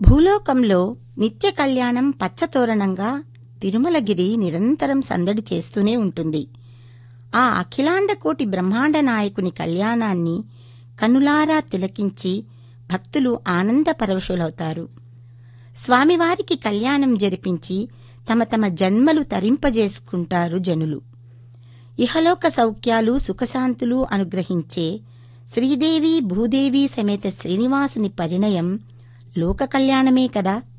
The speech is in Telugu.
భూలోకంలో నిత్య కళ్యాణం పచ్చతోరణంగా తిరుమలగిరి నిరంతరం సందడి చేస్తూనే ఉంటుంది ఆ అఖిలాండ కోటి బ్రహ్మాండ నాయకుని కళ్యాణాన్ని కనులారా తిలకించి భక్తులు ఆనందపరవశులవుతారు స్వామివారికి కళ్యాణం జరిపించి తమ తమ జన్మలు తరింపజేసుకుంటారు జనులు ఇహలోక సౌఖ్యాలు సుఖశాంతులు అనుగ్రహించే శ్రీదేవి భూదేవి సమేత శ్రీనివాసుని పరిణయం లోక కళ్యాణమే కదా